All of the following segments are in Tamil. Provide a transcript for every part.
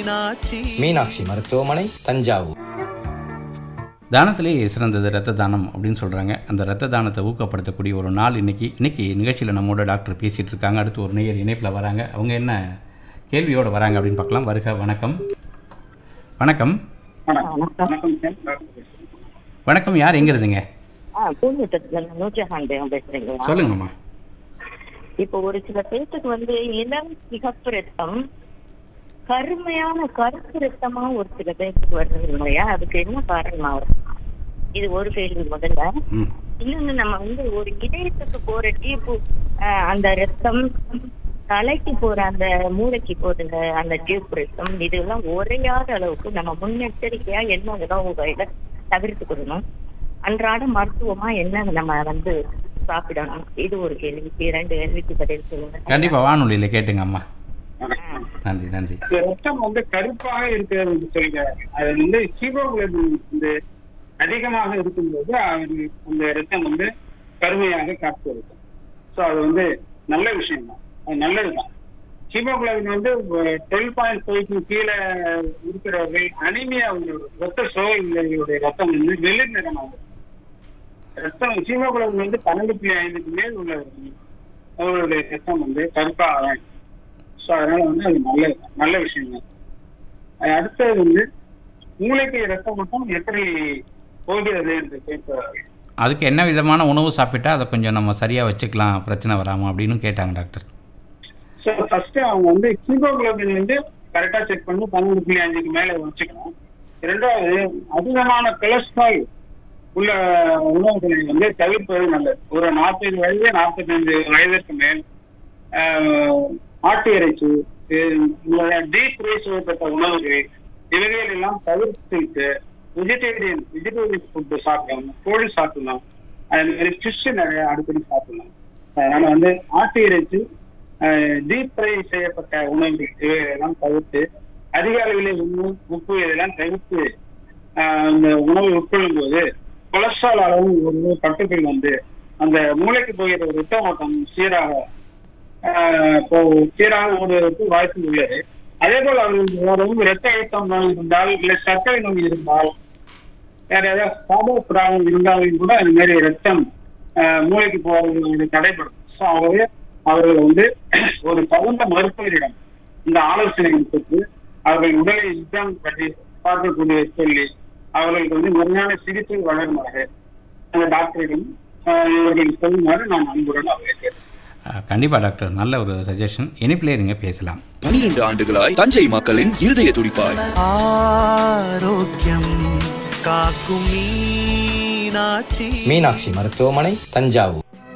மீனாட்சி மீனாட்சி மருத்துவமனை தஞ்சாவூர் தானத்திலே சிறந்தது இரத்த தானம் அப்படின்னு சொல்கிறாங்க அந்த இரத்த தானத்தை ஊக்கப்படுத்தக்கூடிய ஒரு நாள் இன்னைக்கு இன்னைக்கு நிகழ்ச்சியில் நம்மோட டாக்டர் பேசிகிட்டு இருக்காங்க அடுத்து ஒரு நேயர் இணைப்பில் வராங்க அவங்க என்ன கேள்வியோடு வராங்க அப்படின்னு பார்க்கலாம் வருக வணக்கம் வணக்கம் வணக்கம் யார் எங்க இருந்துங்க ஆ பூந்தோட்டத்துல நூற்றஹான் பேகம் பேசுறீங்களா சொல்லுங்கம்மா இப்போ ஒரு சில பேத்துக்கு வந்து இளம் சிகப்பு ரத்தம் கருமையான கருப்பு ரத்தமா ஒரு சில பேருக்கு வருது இல்லையா அதுக்கு என்ன காரணமா வரும் இது ஒரு கேள்வி முதல்ல ம் இன்னொன்னு நம்ம வந்து ஒரு இதயத்துக்கு போற டியூப் அந்த ரத்தம் தலைக்கு போற அந்த மூளைக்கு போற அந்த டியூப் ரத்தம் இதெல்லாம் உரையாத அளவுக்கு நம்ம முன்னெச்சரிக்கையா என்ன உணவுகளை தவிர்த்துக்கணும் அன்றாட மருத்துவமா என்ன நம்ம வந்து சாப்பிடணும் இது ஒரு கேள்விக்கு இரண்டு கேள்விக்கு பதில் சொல்லுங்க கண்டிப்பாக வானொலியில் கேட்டுங்க அம்மா நன்றி நன்றி இந்த ரத்தம் வந்து கருப்பாக இருக்கிறது என்று சொல்கிறாங்க அது வந்து ஹீமோகுளோபின் வந்து அதிகமாக இருக்கும்போது அது அந்த ரத்தம் வந்து கருமையாக காட்சி இருக்கும் ஸோ அது வந்து நல்ல விஷயம் தான் அது நல்லதுதான் ஹீமோகுளோபின் வந்து டுவெல் பாயிண்ட் ஃபைவ்க்கு கீழே இருக்கிறவர்கள் அனிமியா ரத்த சோகைகளுடைய ரத்தம் வந்து வெளிர் நிறமாகும் ரத்தம் ஹீமோகுளோபின் வந்து பன்னெண்டு புள்ளி ஐந்துக்கு மேல் உள்ளவர்கள் அவர்களுடைய ரத்தம் வந்து கருப்பாக ஸோ அதனால வந்து அது நல்ல நல்ல விஷயம் தான் அது அடுத்தது வந்து மூளைக்கு ரத்தம் மட்டும் எப்படி போகிறது என்று கேட்கிறார்கள் அதுக்கு என்ன விதமான உணவு சாப்பிட்டா அதை கொஞ்சம் நம்ம சரியாக வச்சுக்கலாம் பிரச்சனை வராமல் அப்படின்னு கேட்டாங்க டாக்டர் ஸோ ஃபர்ஸ்ட் அவங்க வந்து ஹீமோகுளோபின் வந்து கரெக்டா செக் பண்ணி பன்னெண்டு புள்ளி அஞ்சுக்கு மேல வச்சுக்கணும் இரண்டாவது அதிகமான கொலஸ்ட்ரால் உள்ள உணவுகளை வந்து தவிர்ப்பது நல்லது ஒரு நாற்பது வயது நாற்பத்தஞ்சு வயதிற்கு மேல் ஆஹ், ஆட்டு இறைச்சி டீப் ஃப்ரை செய்யப்பட்ட உணவுகள் இவைகள் எல்லாம் தவிர்த்துட்டு வெஜிடேரியன் வெஜிடேரியன் ஃபுட்டு சாப்பிடணும் கோழி சாப்பிடணும் அது மாதிரி ஃபிஷ் நிறைய அடிக்கடி சாப்பிடணும் அதனால வந்து ஆட்டு இறைச்சி டீப் ஃப்ரை செய்யப்பட்ட உணவுகள் இவைகளெல்லாம் தவிர்த்து அதிக அளவில் உப்பு உப்பு இதெல்லாம் தவிர்த்து ஆஹ், அந்த உணவை உட்கொள்ளும் போது கொலஸ்ட்ரால் அளவு ஒரு கட்டுக்குள் வந்து அந்த மூளைக்கு போகிற ரத்த ஓட்டம் சீராக ஆஹ், இப்போ சீராக ஓடுவதற்கு வாய்ப்பு உள்ளது அதே போல அவர்களுக்கு ஓரளவு ரத்த அழுத்தம் நோய் இருந்தால் இல்லை சர்க்கரை நோய் இருந்தால் வேற ஏதாவது சாதா பிராணம் இருந்தாலும் கூட இந்த மாதிரி ரத்தம் ஆஹ், மூளைக்கு போறது வந்து தடைப்படும் ஸோ ஆகவே அவர்கள் வந்து ஒரு தகுந்த மருத்துவரிடம் இந்த ஆலோசனை பெற்று அவர்கள் உடலை யுத்தம் பற்றி பார்க்கக்கூடிய சொல்லி அவர்களுக்கு வந்து முறையான சிகிச்சை வழங்குமாறு அந்த டாக்டரிடம் ஆஹ், இவர்கள் சொல்லுமாறு நான் அன்புடன் அவர்களை கேட்கிறேன் கண்டிப்பாக டாக்டர் நல்ல ஒரு சஜஷன் இனிப்பிலே இருங்க பேசலாம் பனிரெண்டு ஆண்டுகளாய் தஞ்சை மக்களின் இருதய துடிப்பாய் ஆரோக்கியம் காக்கும் மீனாட்சி மீனாட்சி மருத்துவமனை தஞ்சாவூர்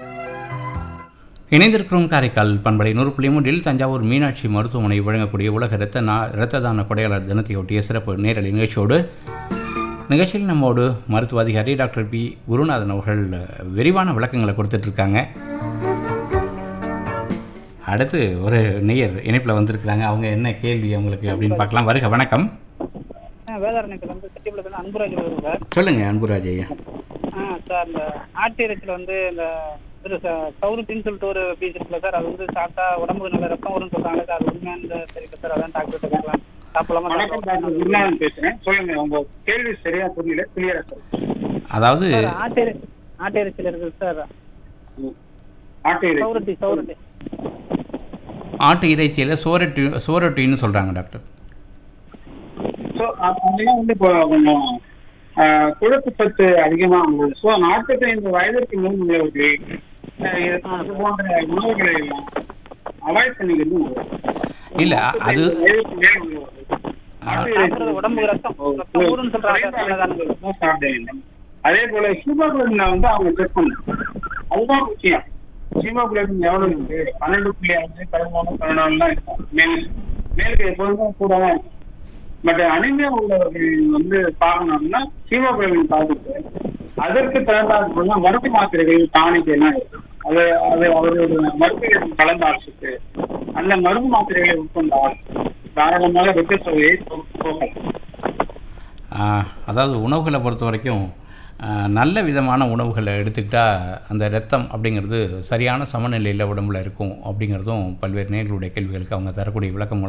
இணைந்திருக்கிறோம் காரைக்கால் பண்பலை நூறு புள்ளி மூன்றில் தஞ்சாவூர் மீனாட்சி மருத்துவமனை வழங்கக்கூடிய உலக இரத்த நா இரத்த தான கொடையாளர் தினத்தையொட்டிய சிறப்பு நேரலை நிகழ்ச்சியோடு நிகழ்ச்சியில் நம்மோடு மருத்துவ அதிகாரி டாக்டர் பி குருநாதன் அவர்கள் விரிவான விளக்கங்களை கொடுத்துட்ருக்காங்க அடுத்து ஒரு நேயர் இணைப்பில் வந்திருக்கிறாங்க அவங்க என்ன கேள்வி அவங்களுக்கு அப்படின்னு பார்க்கலாம் வருக வணக்கம் வேதாரண்யத்தில் வந்து செட்டிக்குளத்தில் அன்புராஜ் வருது சார் சொல்லுங்கள் அன்புராஜ் ஐயா ஆ சார் இந்த ஆட்டு இறைச்சியில் வந்து இந்த திரு ச- சௌருட்டின்னு சொல்லிட்டு ஒரு பீஸ் இருக்குல்ல சார் அது வந்து சாப்பிட்டா உடம்புக்கு நல்ல ரத்தம் வரும்னு சொல்றாங்க சார் அது உண்மையான தெரியல சார் அதான் டாக்டர் கேட்கலாம் சாப்பிடலாமா வணக்கம் டாக்டர் குருநாதன் பேசுறேன் சொல்லுங்க உங்க கேள்வி சரியா புரியல கிளியரா சொல்லுங்க அதாவது சார் ஆட்டு இறை- ஆட்டு இறைச்சியில் இருக்குது சார் ஆட்டு இறைச்சி. சௌரட்டி சௌரட்டி ஆட்டு இறைச்சியில் சோரட்டி சோரட்டின்னு சொல்கிறாங்க டாக்டர் So, அ- அதெல்லாம் வந்து இப்போ கொஞ்சம் ஆஹ், கொழுப்பு சத்து அதிகமா உள்ளது ஸோ நாற்பத்தைந்து வயதிற்கு மேல் உள்ளவர்கள் ஆஹ், இது இது போன்ற உணவுகளை எல்லாம் அவாய்ட் பண்ணிக்கிறது நல்லது. இல்லை அது வயதுக்கு மேல் உள்ளவர்கள் ஆட்டு இறைச்சி சாப்பிடுறது உடம்புக்கு ரத்தம் ரத்தம் ஊறுன்னு சொல்றாங்க சார் குறைந்த நல்லதானே? அளவு தான் சாப்பிட வேண்டும் அதே போல ஹீமோகுளோபின் வந்து அவங்க செக் பண்ணணும் அதுதான் முக்கியம் ஹீமோகுளோபின் எவ்வளவு இருக்கு பன்னெண்டு புள்ளி அஞ்சு பதிமூணு பதினாலுலாம் இருக்கும் மேல் மேலுக்கு எப்போதுமே கூட தான் இருக்கும் பட் அனிமியா உள்ளவர்கள் வந்து பார்க்கணும்னா ஹீமோகுளோபின் பார்த்துட்டு அதற்கு தகுந்தாற் போல மருந்து மாத்திரைகள் டானிக் எல்லாம் இருக்கு அது அது அவர்களுடைய மருத்துவம் கலந்து ஆலோசித்து அந்த மருந்து மாத்திரைகளை உட்கொண்டால் தாராளமாக ரத்த சோகையை போக்கலாம் ஆஹ், அதாவது உணவுகளை பொறுத்த வரைக்கும் ஆஹ், நல்ல விதமான உணவுகளை எடுத்துக்கிட்டால் அந்த ரத்தம் அப்படிங்கிறது சரியான சமநிலையில் உடம்புல இருக்கும் அப்படிங்கிறதும் பல்வேறு நேர்களுடைய கேள்விகளுக்கு அவங்க தரக்கூடிய விளக்கம் மூலம்